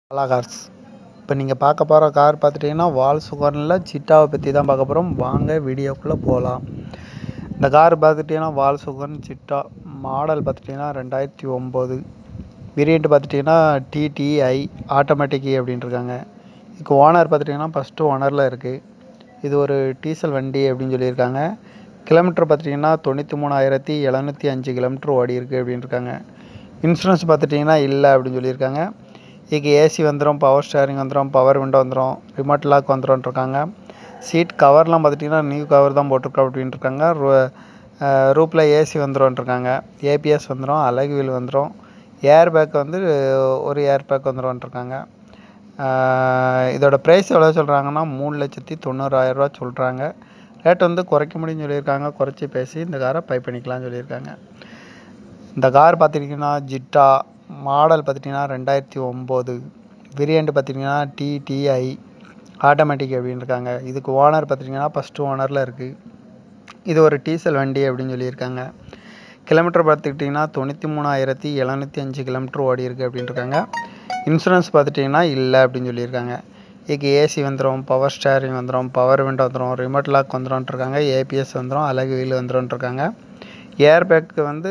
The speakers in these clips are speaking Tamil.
ஹலோ கார்ஸ் இப்போ நீங்கள் பார்க்க போகிற கார் பார்த்துட்டிங்கன்னா வால் சுகர்னில் சிட்டாவை பற்றி தான் பார்க்க போகிறோம் வாங்க வீடியோக்குள்ளே போகலாம் இந்த கார் பார்த்துட்டிங்கன்னா வால் சுகர்ன் சிட்டா மாடல் பார்த்துட்டிங்கன்னா ரெண்டாயிரத்தி ஒம்பது வேரியண்ட் பார்த்துட்டிங்கன்னா டிடிஐ ஆட்டோமேட்டிக் அப்படின்ட்டுருக்காங்க இதுக்கு ஓனர் பார்த்துட்டிங்கன்னா ஃபஸ்ட்டு ஓனரில் இருக்குது இது ஒரு டீசல் வண்டி அப்படின்னு சொல்லியிருக்காங்க கிலோமீட்டர் பார்த்துட்டிங்கன்னா தொண்ணூற்றி மூணாயிரத்தி எழுநூற்றி அஞ்சு கிலோமீட்டர் ஓடி இருக்குது அப்படின்ட்டுருக்காங்க இன்சூரன்ஸ் பார்த்துட்டிங்கன்னா இல்லை அப்படின்னு சொல்லியிருக்காங்க இதுக்கு ஏசி வந்துடும் பவர் ஸ்டேரிங் வந்துடும் பவர் விண்டோ வந்துடும் ரிமோட் லாக் வந்துடும்ன்ட்ருக்காங்க சீட் கவர்லாம் பார்த்துட்டிங்கன்னா நியூ கவர் தான் போட்டிருக்கோம் அப்படின்ட்டுருக்காங்க ரூ ரூப்பில் ஏசி வந்துடும்ன்ட்ருக்காங்க ஏபிஎஸ் வந்துடும் அலகு வீல் வந்துடும் ஏர் பேக் வந்து ஒரு ஏர் பேக் வந்துடும்ன்ட்ருக்காங்க இதோட ப்ரைஸ் எவ்வளோ சொல்கிறாங்கன்னா மூணு லட்சத்தி தொண்ணூறாயிரரூவா சொல்கிறாங்க ரேட் வந்து குறைக்க முடியும்னு சொல்லியிருக்காங்க குறைச்சி பேசி இந்த காரை பை பண்ணிக்கலாம்னு சொல்லியிருக்காங்க இந்த கார் பார்த்திங்கன்னா ஜிட்டா மாடல் பார்த்திங்கன்னா ரெண்டாயிரத்தி ஒம்பது வேரியண்ட் பார்த்திங்கன்னா டிடிஐ ஆட்டோமேட்டிக் அப்படின்னு இருக்காங்க இதுக்கு ஓனர் பார்த்திங்கன்னா ஃபஸ்ட்டு ஓனரில் இருக்குது இது ஒரு டீசல் வண்டி அப்படின்னு சொல்லியிருக்காங்க கிலோமீட்டர் பார்த்துக்கிட்டிங்கன்னா தொண்ணூற்றி மூணாயிரத்தி எழுநூற்றி அஞ்சு கிலோமீட்டர் ஓடி இருக்குது அப்படின்ட்டுருக்காங்க இன்சூரன்ஸ் பார்த்துட்டிங்கன்னா இல்லை அப்படின்னு சொல்லியிருக்காங்க இதுக்கு ஏசி வந்துடும் பவர் ஸ்டேரிங் வந்துடும் பவர் விண்டோ வந்துடும் ரிமோட் லாக் வந்துடும்ன்ட்ருக்காங்க ஏபிஎஸ் வந்துடும் அலகு வீல் வந்துடும்ன்ட்ருக்காங்க ஏர் பேக்கு வந்து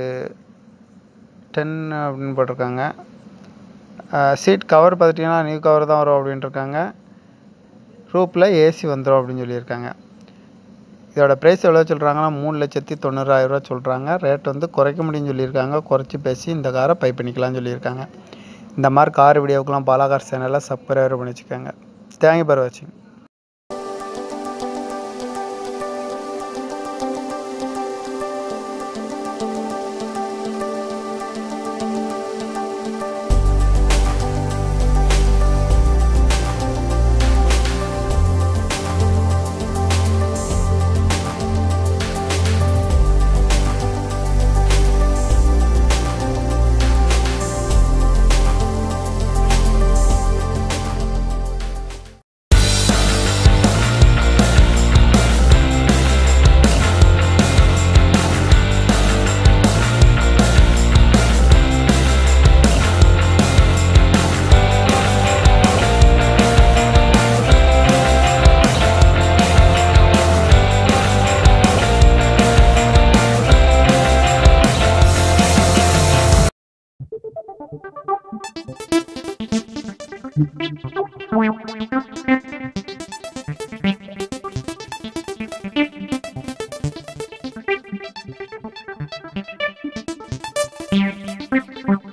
டென் அப்படின்னு போட்டிருக்காங்க சீட் கவர் பார்த்துட்டிங்கன்னா நியூ கவர் தான் வரும் அப்படின்ட்டுருக்காங்க ரூப்பில் ஏசி வந்துடும் அப்படின்னு சொல்லியிருக்காங்க இதோட ப்ரைஸ் எவ்வளோ சொல்கிறாங்கன்னா மூணு லட்சத்தி தொண்ணூறாயிரரூவா சொல்கிறாங்க ரேட் வந்து குறைக்க முடியும்னு சொல்லியிருக்காங்க குறைச்சி பேசி இந்த காரை பை பண்ணிக்கலாம்னு சொல்லியிருக்காங்க இந்த மாதிரி கார் வீடியோக்கெலாம் பாலாகார் சேனலில் சப்ஸ்கிரைபர் பண்ணி வச்சுக்கோங்க தேங்க்யூ பார் வாட்சிங்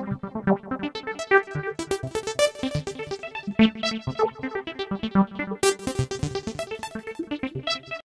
Thank you.